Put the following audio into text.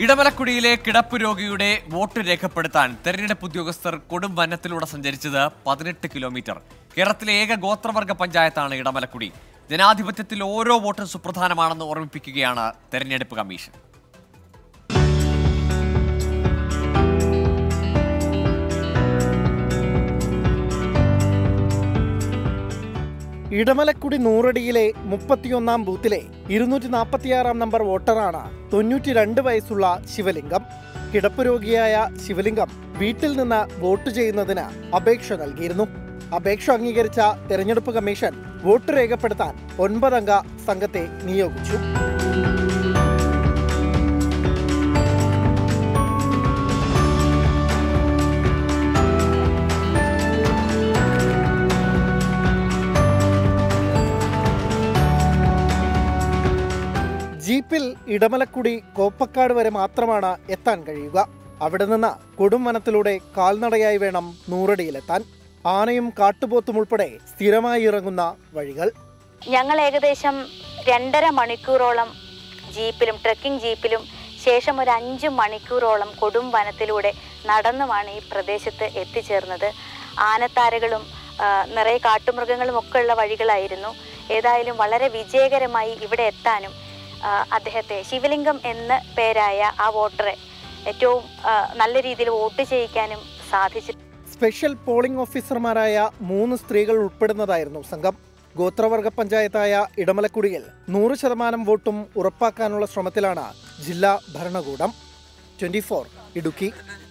ഇടമലക്കുടിയിലെ കിടപ്പ് രോഗിയുടെ വോട്ട് രേഖപ്പെടുത്താൻ തെരഞ്ഞെടുപ്പ് ഉദ്യോഗസ്ഥർ കൊടും വനത്തിലൂടെ സഞ്ചരിച്ചത് പതിനെട്ട് കിലോമീറ്റർ കേരളത്തിലെ ഏക ഗോത്രവർഗ പഞ്ചായത്താണ് ഇടമലക്കുടി ജനാധിപത്യത്തിൽ ഓരോ വോട്ടും സുപ്രധാനമാണെന്ന് ഓർമ്മിപ്പിക്കുകയാണ് തെരഞ്ഞെടുപ്പ് കമ്മീഷൻ ഇടമലക്കുടി നൂറടിയിലെ മുപ്പത്തിയൊന്നാം ബൂത്തിലെ ഇരുന്നൂറ്റി നാൽപ്പത്തിയാറാം നമ്പർ വോട്ടറാണ് തൊണ്ണൂറ്റി രണ്ട് വയസ്സുള്ള ശിവലിംഗം കിടപ്പ് രോഗിയായ ശിവലിംഗം വീട്ടിൽ നിന്ന് വോട്ട് ചെയ്യുന്നതിന് അപേക്ഷ നൽകിയിരുന്നു അപേക്ഷ അംഗീകരിച്ച തെരഞ്ഞെടുപ്പ് കമ്മീഷൻ വോട്ട് രേഖപ്പെടുത്താൻ ഒൻപതംഗ സംഘത്തെ നിയോഗിച്ചു ജീപ്പിൽ ഇടമലക്കുടി കോപ്പക്കാട് വരെ മാത്രമാണ് എത്താൻ കഴിയുക അവിടെ നിന്ന് കൊടും വനത്തിലൂടെ കാൽനടയായി വേണം നൂറടിയിലെത്താൻ ആനയും കാട്ടുപോത്തും ഉൾപ്പെടെ സ്ഥിരമായി ഇറങ്ങുന്ന വഴികൾ ഞങ്ങൾ ഏകദേശം രണ്ടര മണിക്കൂറോളം ജീപ്പിലും ട്രക്കിംഗ് ജീപ്പിലും ശേഷം ഒരു അഞ്ച് മണിക്കൂറോളം കൊടും വനത്തിലൂടെ നടന്നുമാണ് ഈ പ്രദേശത്ത് എത്തിച്ചേർന്നത് ആനത്താരകളും ആ, നിറയെ കാട്ടുമൃഗങ്ങളും ഒക്കെ ഉള്ള വഴികളായിരുന്നു ഏതായാലും വളരെ വിജയകരമായി ഇവിടെ എത്താനും ആ, അദ്ദേഹത്തെ ശിവലിംഗം എന്ന പേരായ ആ വോട്ടറെ ഏറ്റവും ആ, നല്ല രീതിയിൽ വോട്ട് ചെയ്യിക്കാനും സാധിച്ചു സ്പെഷ്യൽ പോളിംഗ് ഓഫീസർമാരായ മൂന്ന് സ്ത്രീകൾ ഉൾപ്പെടുന്നതായിരുന്നു സംഘം ഗോത്രവർഗ പഞ്ചായത്തായ ഇടമലക്കുടിയിൽ നൂറ് ശതമാനം വോട്ടും ഉറപ്പാക്കാനുള്ള ശ്രമത്തിലാണ് ജില്ലാ ഭരണകൂടം ട്വന്റി ഇടുക്കി